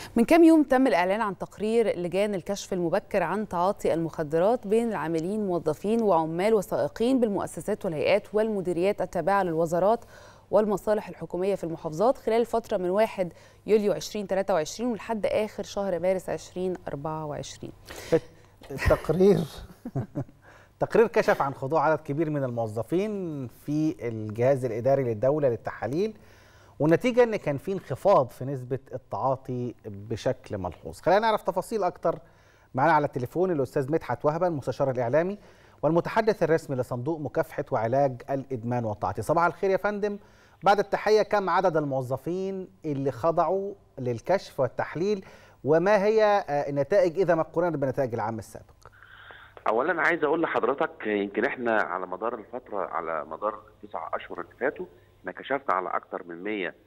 من كام يوم تم الإعلان عن تقرير لجان الكشف المبكر عن تعاطي المخدرات بين العاملين موظفين وعمال وسائقين بالمؤسسات والهيئات والمديريات التابعة للوزارات والمصالح الحكومية في المحافظات خلال الفترة من 1 يوليو 2023 ولحد آخر شهر مارس 2024 التقرير تقرير كشف عن خضوع عدد كبير من الموظفين في الجهاز الإداري للدولة للتحاليل والنتيجة أن كان في انخفاض في نسبة التعاطي بشكل ملحوظ خلينا نعرف تفاصيل أكتر معنا على التليفون الأستاذ مدحت وهبة المستشار الإعلامي والمتحدث الرسمي لصندوق مكافحة وعلاج الإدمان والتعاطي صباح الخير يا فندم بعد التحية كم عدد الموظفين اللي خضعوا للكشف والتحليل وما هي النتائج إذا ما قارنت بنتائج العام السابق اولا عايز اقول لحضرتك يمكن احنا على مدار الفتره على مدار التسع اشهر اللي فاتوا احنا كشفنا على اكثر من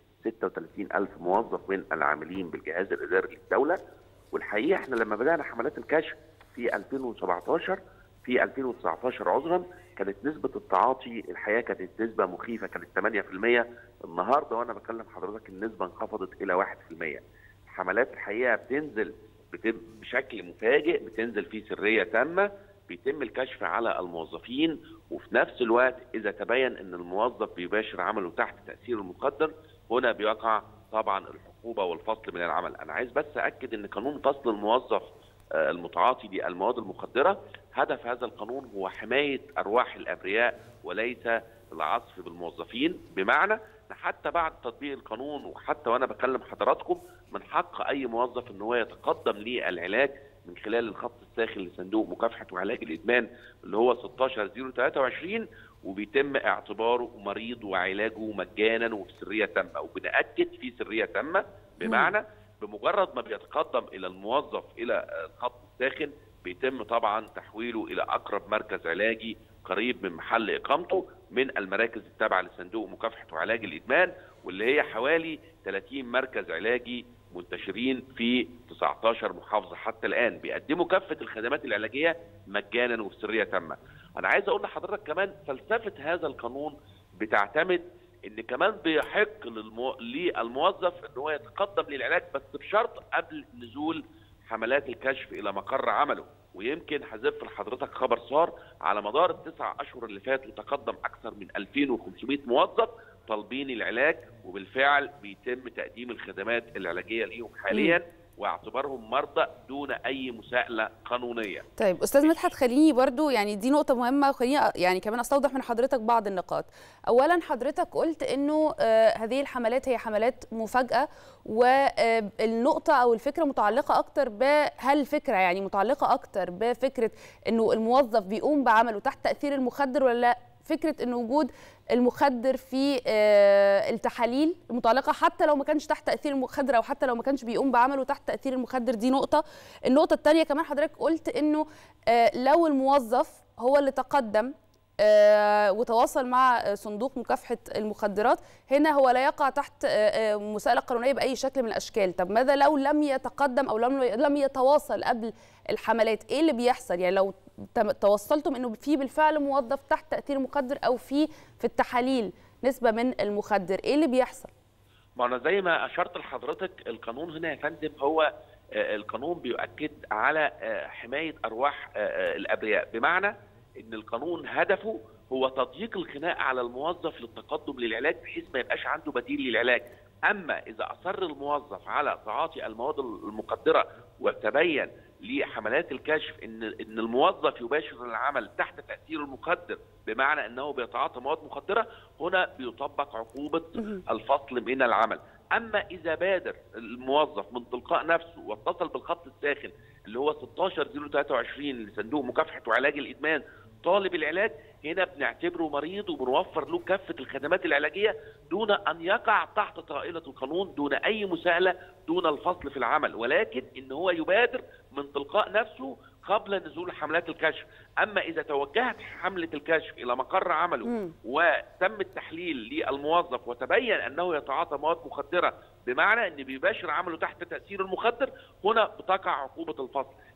136 الف موظف من العاملين بالجهاز الاداري للدوله والحقيقه احنا لما بدانا حملات الكشف في 2017 في 2019 عذرا كانت نسبه التعاطي الحقيقه كانت نسبه مخيفه كانت 8% النهارده وانا بكلم حضرتك النسبه انخفضت الى 1% حملات الحقيقه بتنزل بشكل مفاجئ بتنزل في سريه تامه بيتم الكشف على الموظفين وفي نفس الوقت اذا تبين ان الموظف بيباشر عمله تحت تاثير المخدر هنا بيقع طبعا العقوبه والفصل من العمل انا عايز بس اكد ان قانون فصل الموظف المتعاطي بالمواد المخدره هدف هذا القانون هو حمايه ارواح الابرياء وليس العصف بالموظفين بمعنى حتى بعد تطبيق القانون وحتى وانا بكلم حضراتكم من حق اي موظف ان هو يتقدم للعلاج من خلال الخط الساخن لصندوق مكافحه وعلاج الادمان اللي هو 16023 وبيتم اعتباره مريض وعلاجه مجانا وفي سريه تامه وبنأكد في سريه تامه بمعنى بمجرد ما بيتقدم الى الموظف الى الخط الساخن بيتم طبعا تحويله الى اقرب مركز علاجي قريب من محل اقامته من المراكز التابعه لصندوق مكافحه وعلاج الادمان واللي هي حوالي 30 مركز علاجي منتشرين في 19 محافظه حتى الان بيقدموا كافه الخدمات العلاجيه مجانا وفي سريه تامه. انا عايز اقول لحضرتك كمان فلسفه هذا القانون بتعتمد ان كمان بيحق للمو... للموظف ان هو يتقدم للعلاج بس بشرط قبل نزول حملات الكشف الى مقر عمله ويمكن هزف لحضرتك خبر صار على مدار التسع اشهر اللي فاتوا تقدم اكثر من 2500 موظف طالبين العلاج وبالفعل بيتم تقديم الخدمات العلاجيه ليهم حاليا م. واعتبارهم مرضى دون اي مساءله قانونيه. طيب استاذ مدحت خليني برضو يعني دي نقطه مهمه وخليني يعني كمان استوضح من حضرتك بعض النقاط. اولا حضرتك قلت انه آه هذه الحملات هي حملات مفاجاه والنقطه او الفكره متعلقه اكتر بهل الفكره يعني متعلقه اكتر بفكره انه الموظف بيقوم بعمله تحت تاثير المخدر ولا لا فكره ان وجود المخدر في التحاليل المتعلقه حتى لو ما كانش تحت تاثير المخدر او حتى لو ما كانش بيقوم بعمله تحت تاثير المخدر دي نقطه النقطه الثانيه كمان حضرتك قلت انه لو الموظف هو اللي تقدم وتواصل مع صندوق مكافحه المخدرات هنا هو لا يقع تحت مساءله قانونيه باي شكل من الاشكال طب ماذا لو لم يتقدم او لم لم يتواصل قبل الحملات ايه اللي بيحصل يعني لو توصلتم انه في بالفعل موظف تحت تاثير مخدر او في في التحاليل نسبه من المخدر ايه اللي بيحصل ما انا زي ما اشرت لحضرتك القانون هنا يا فندم هو القانون بيؤكد على حمايه ارواح الابرياء بمعنى ان القانون هدفه هو تضييق الخناق على الموظف للتقدم للعلاج بحيث ما يبقاش عنده بديل للعلاج اما اذا اصر الموظف على تعاطي المواد المخدره وتبين لحملات الكشف ان ان الموظف يباشر العمل تحت تاثير المخدر بمعنى انه بيتعاطى مواد مخدره هنا بيطبق عقوبه الفصل من العمل اما اذا بادر الموظف من تلقاء نفسه واتصل بالخط الساخن اللي هو 16023 لصندوق مكافحه وعلاج الادمان طالب العلاج هنا بنعتبره مريض وبنوفر له كافه الخدمات العلاجيه دون ان يقع تحت طائله القانون دون اي مساءله دون الفصل في العمل ولكن ان هو يبادر من تلقاء نفسه قبل نزول حملات الكشف اما اذا توجهت حمله الكشف الى مقر عمله م. وتم التحليل للموظف وتبين انه يتعاطى مواد مخدره بمعنى ان بيباشر عمله تحت تاثير المخدر هنا بتقع عقوبه الفصل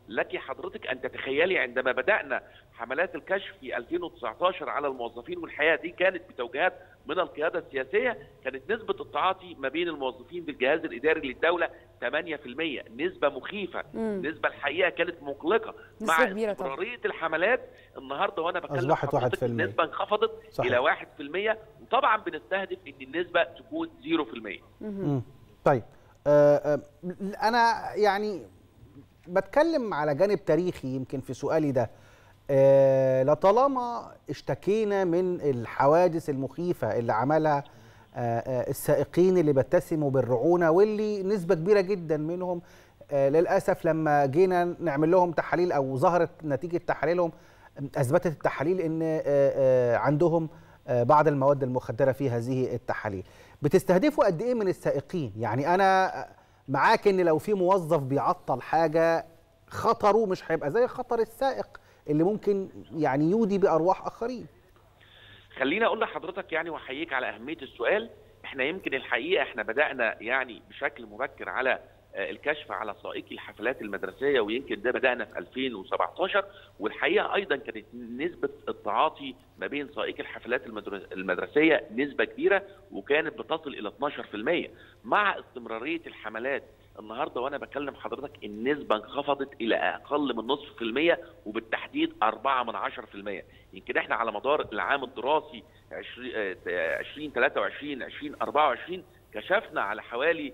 لك حضرتك ان تتخيلي عندما بدانا حملات الكشف في 2019 على الموظفين والحياه دي كانت بتوجيهات من القياده السياسيه كانت نسبه التعاطي ما بين الموظفين بالجهاز الاداري للدوله 8% نسبه مخيفه مم. نسبه الحقيقه كانت مقلقه نسبة مع كبيرة طبعا. استمراريه الحملات النهارده وانا بتكلم أصبحت حضرتك 1%. النسبه انخفضت صحيح. الى 1% وطبعا بنستهدف ان النسبه تكون 0% مم. طيب آه، آه، انا يعني بتكلم على جانب تاريخي يمكن في سؤالي ده آه، لطالما اشتكينا من الحوادث المخيفة اللي عملها آه، آه، السائقين اللي بيتسموا بالرعونة واللي نسبة كبيرة جدا منهم آه، للأسف لما جينا نعمل لهم تحاليل أو ظهرت نتيجة تحاليلهم أثبتت التحاليل أن آه، آه، عندهم آه، بعض المواد المخدرة في هذه التحاليل بتستهدفوا قد إيه من السائقين يعني أنا معاك أن لو في موظف بيعطل حاجة خطره مش هيبقى زي خطر السائق اللي ممكن يعني يودي بأرواح آخرين خليني اقول لحضرتك يعني واحييك على اهميه السؤال احنا يمكن الحقيقه احنا بدانا يعني بشكل مبكر على آه، الكشف على سائقي الحفلات المدرسيه ويمكن ده بدانا في 2017 والحقيقه ايضا كانت نسبه التعاطي ما بين سائقي الحفلات المدر- المدرسيه نسبه كبيره وكانت بتصل الى 12% مع استمراريه الحملات النهارده وانا بكلم حضرتك النسبه انخفضت الى اقل من نصف في المية وبالتحديد 4 من 10 في المية يمكن احنا على مدار العام الدراسي 2023 2024 كشفنا على حوالي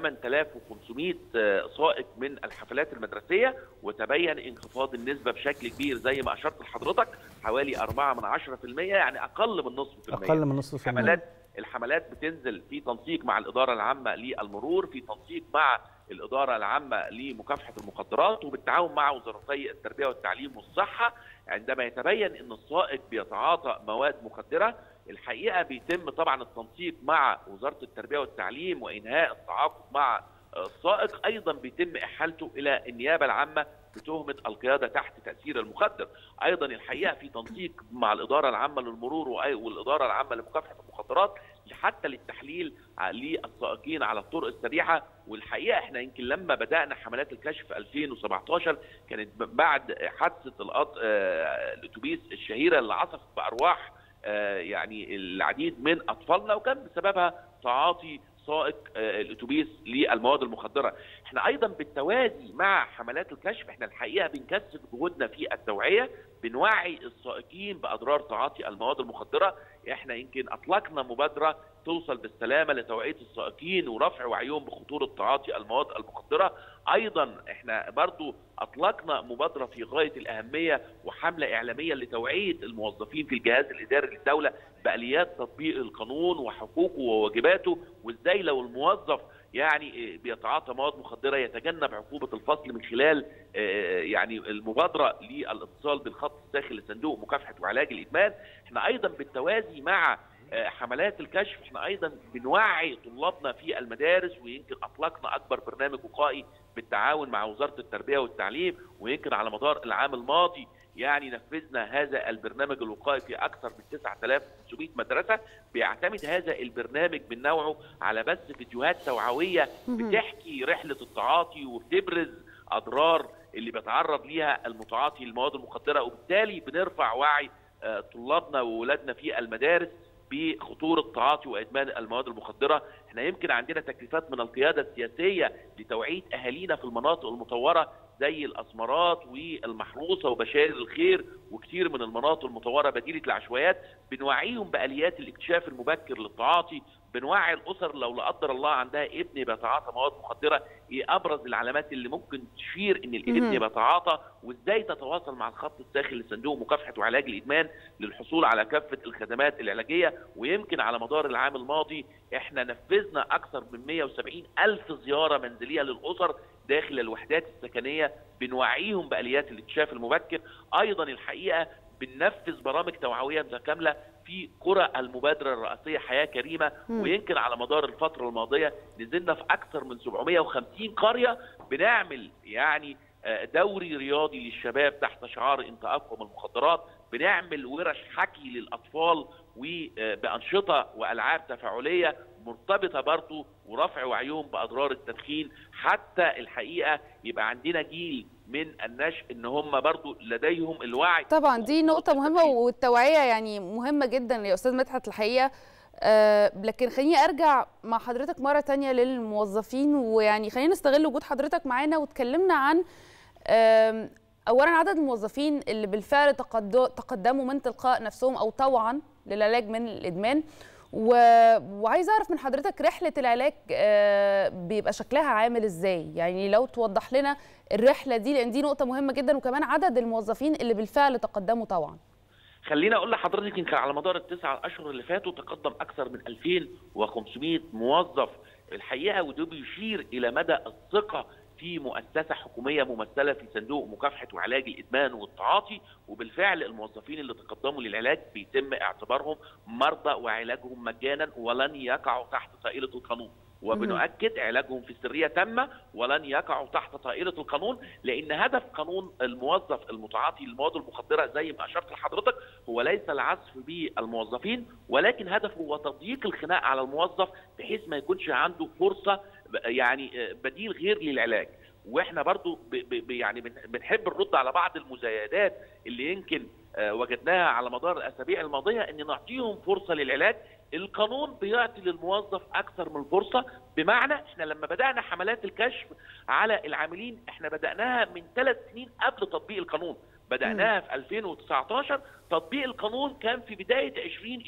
8500 سائق من الحفلات المدرسيه وتبين انخفاض النسبه بشكل كبير زي ما اشرت لحضرتك حوالي 4 من 10% يعني اقل من نصف في المية أقل من نصف في المية. حملات الحملات بتنزل في تنسيق مع الاداره العامه للمرور في تنسيق مع الاداره العامه لمكافحه المخدرات وبالتعاون مع وزارتي التربيه والتعليم والصحه عندما يتبين ان السائق بيتعاطى مواد مخدره الحقيقه بيتم طبعا التنسيق مع وزاره التربيه والتعليم وانهاء التعاقد مع السائق ايضا بيتم احالته الى النيابه العامه بتهمه القياده تحت تاثير المخدر ايضا الحقيقه في تنسيق مع الاداره العامه للمرور وأي- والاداره العامه لمكافحه المخدرات حتى للتحليل ع- للسائقين على الطرق السريعه والحقيقه احنا يمكن لما بدانا حملات الكشف في 2017 كانت ب- بعد حادثه القط- آه، الاتوبيس الشهيره اللي عصفت بارواح آه، يعني العديد من اطفالنا وكان بسببها تعاطي سائق آه، الاتوبيس للمواد المخدره احنا ايضا بالتوازي مع حملات الكشف احنا الحقيقه بنكثف جهودنا في التوعيه بنوعي السائقين باضرار تعاطي المواد المخدره احنا يمكن اطلقنا مبادره توصل بالسلامه لتوعيه السائقين ورفع وعيهم بخطوره تعاطي المواد المخدره ايضا احنا برضو اطلقنا مبادره في غايه الاهميه وحمله اعلاميه لتوعيه الموظفين في الجهاز الاداري للدوله باليات تطبيق القانون وحقوقه وواجباته وازاي لو الموظف يعني بيتعاطى مواد مخدره يتجنب عقوبه الفصل من خلال آه، يعني المبادره للاتصال بالخط الداخلي لصندوق مكافحه وعلاج الادمان احنا ايضا بالتوازي مع آه، حملات الكشف احنا ايضا بنوعي طلابنا في المدارس ويمكن اطلقنا اكبر برنامج وقائي بالتعاون مع وزاره التربيه والتعليم ويمكن على مدار العام الماضي يعني نفذنا هذا البرنامج الوقائي في اكثر من 9500 مدرسه بيعتمد هذا البرنامج من نوعه على بث فيديوهات توعويه بتحكي رحله التعاطي وبتبرز اضرار اللي بيتعرض ليها المتعاطي للمواد المخدره وبالتالي بنرفع وعي آه، طلابنا واولادنا في المدارس بخطوره تعاطي وادمان المواد المخدره، احنا يمكن عندنا تكليفات من القياده السياسيه لتوعيه اهالينا في المناطق المطوره زي الاسمرات والمحروسه وبشائر الخير وكثير من المناطق المطوره بديله العشوائيات بنوعيهم باليات الاكتشاف المبكر للتعاطي بنوعي الاسر لو لا قدر الله عندها ابن بيتعاطى مواد مخدره ايه ابرز العلامات اللي ممكن تشير ان الابن مهم. بيتعاطى وازاي تتواصل مع الخط الداخلي لصندوق مكافحه وعلاج الادمان للحصول على كافه الخدمات العلاجيه ويمكن على مدار العام الماضي احنا نفذنا اكثر من 170 الف زياره منزليه للاسر داخل الوحدات السكنيه بنوعيهم باليات الاكتشاف المبكر ايضا الحقيقه بننفذ برامج توعويه متكامله في قرى المبادره الرئاسيه حياه كريمه مم. ويمكن على مدار الفتره الماضيه نزلنا في اكثر من 750 قريه بنعمل يعني آه، دوري رياضي للشباب تحت شعار انت اقوى من المخدرات بنعمل ورش حكي للاطفال وبانشطه والعاب تفاعليه مرتبطه برضه ورفع وعيهم باضرار التدخين حتى الحقيقه يبقى عندنا جيل من النشء ان هم برضو لديهم الوعي طبعا دي نقطه مهمه والتوعيه يعني مهمه جدا يا استاذ مدحت الحقيقه أه لكن خليني ارجع مع حضرتك مره تانية للموظفين ويعني خلينا نستغل وجود حضرتك معانا وتكلمنا عن أه اولا عدد الموظفين اللي بالفعل تقدموا من تلقاء نفسهم او طوعا للعلاج من الادمان و... وعايزه اعرف من حضرتك رحله العلاج أه بيبقى شكلها عامل ازاي يعني لو توضح لنا الرحله دي لان دي نقطه مهمه جدا وكمان عدد الموظفين اللي بالفعل تقدموا طوعا خليني اقول لحضرتك يمكن على مدار التسعة اشهر اللي فاتوا تقدم اكثر من 2500 موظف الحقيقه وده بيشير الى مدى الثقه في مؤسسه حكوميه ممثله في صندوق مكافحه وعلاج الادمان والتعاطي وبالفعل الموظفين اللي تقدموا للعلاج بيتم اعتبارهم مرضى وعلاجهم مجانا ولن يقعوا تحت طائله القانون وبنؤكد علاجهم في سريه تامه ولن يقعوا تحت طائله القانون لان هدف قانون الموظف المتعاطي للمواد المخدره زي ما اشرت لحضرتك هو ليس العزف بالموظفين ولكن هدفه هو تضييق الخناق على الموظف بحيث ما يكونش عنده فرصه يعني بديل غير للعلاج واحنا برضو ب ب يعني بنحب نرد على بعض المزايدات اللي يمكن وجدناها على مدار الاسابيع الماضيه ان نعطيهم فرصه للعلاج القانون بيعطي للموظف اكثر من فرصه بمعنى احنا لما بدانا حملات الكشف على العاملين احنا بداناها من ثلاث سنين قبل تطبيق القانون بداناها في 2019 تطبيق القانون كان في بدايه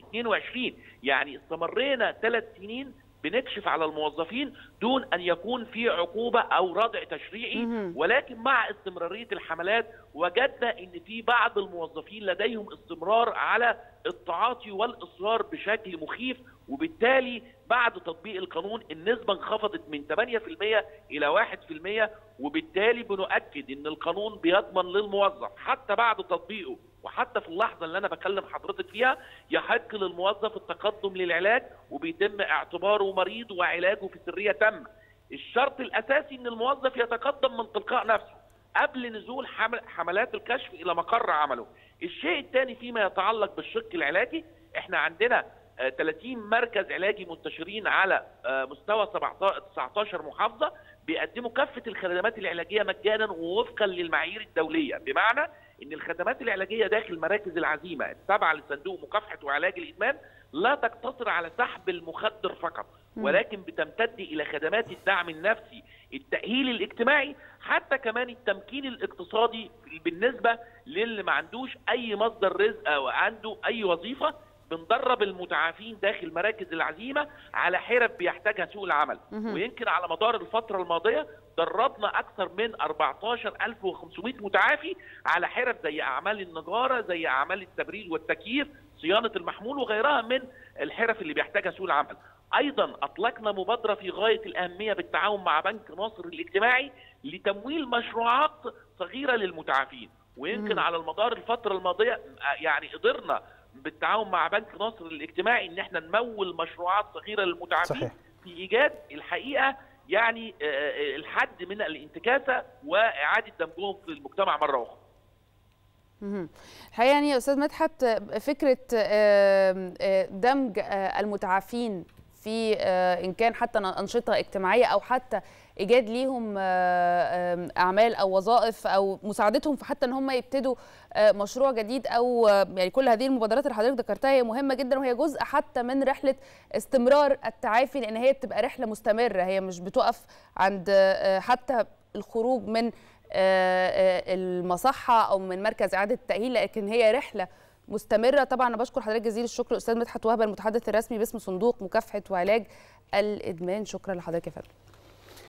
2022 يعني استمرينا ثلاث سنين بنكشف على الموظفين دون ان يكون في عقوبه او ردع تشريعي ولكن مع استمراريه الحملات وجدنا ان في بعض الموظفين لديهم استمرار على التعاطي والاصرار بشكل مخيف وبالتالي بعد تطبيق القانون النسبه انخفضت من 8% الى 1% وبالتالي بنؤكد ان القانون بيضمن للموظف حتى بعد تطبيقه وحتى في اللحظه اللي انا بكلم حضرتك فيها يحق للموظف التقدم للعلاج وبيتم اعتباره مريض وعلاجه في سريه تامه. الشرط الاساسي ان الموظف يتقدم من تلقاء نفسه قبل نزول حمل حملات الكشف الى مقر عمله. الشيء الثاني فيما يتعلق بالشق العلاجي احنا عندنا 30 مركز علاجي منتشرين على مستوى 19 محافظه بيقدموا كافه الخدمات العلاجيه مجانا ووفقا للمعايير الدوليه بمعنى ان الخدمات العلاجيه داخل مراكز العزيمه التابعه لصندوق مكافحه وعلاج الادمان لا تقتصر على سحب المخدر فقط ولكن بتمتد الى خدمات الدعم النفسي التاهيل الاجتماعي حتى كمان التمكين الاقتصادي بالنسبه للي ما عندوش اي مصدر رزق او عنده اي وظيفه بندرب المتعافين داخل مراكز العزيمه على حرف بيحتاجها سوق العمل ويمكن على مدار الفتره الماضيه دربنا اكثر من 14500 متعافي على حرف زي اعمال النجاره زي اعمال التبريد والتكييف صيانه المحمول وغيرها من الحرف اللي بيحتاجها سوق العمل ايضا اطلقنا مبادره في غايه الاهميه بالتعاون مع بنك ناصر الاجتماعي لتمويل مشروعات صغيره للمتعافين ويمكن على المدار الفتره الماضيه يعني قدرنا بالتعاون مع بنك ناصر الاجتماعي ان احنا نمول مشروعات صغيره للمتعافين صحيح. في ايجاد الحقيقه يعني الحد من الانتكاسه واعاده دمجهم في المجتمع مره اخرى. الحقيقه يعني يا استاذ مدحت فكره دمج المتعافين في ان كان حتى انشطه اجتماعيه او حتى ايجاد ليهم اعمال او وظائف او مساعدتهم في حتى ان هم يبتدوا مشروع جديد او يعني كل هذه المبادرات اللي حضرتك ذكرتها هي مهمه جدا وهي جزء حتى من رحله استمرار التعافي لان هي بتبقى رحله مستمره هي مش بتقف عند حتى الخروج من المصحه او من مركز اعاده التاهيل لكن هي رحله مستمره طبعا انا بشكر حضرتك جزيل الشكر استاذ مدحت وهبه المتحدث الرسمي باسم صندوق مكافحه وعلاج الادمان شكرا لحضرتك يا فندم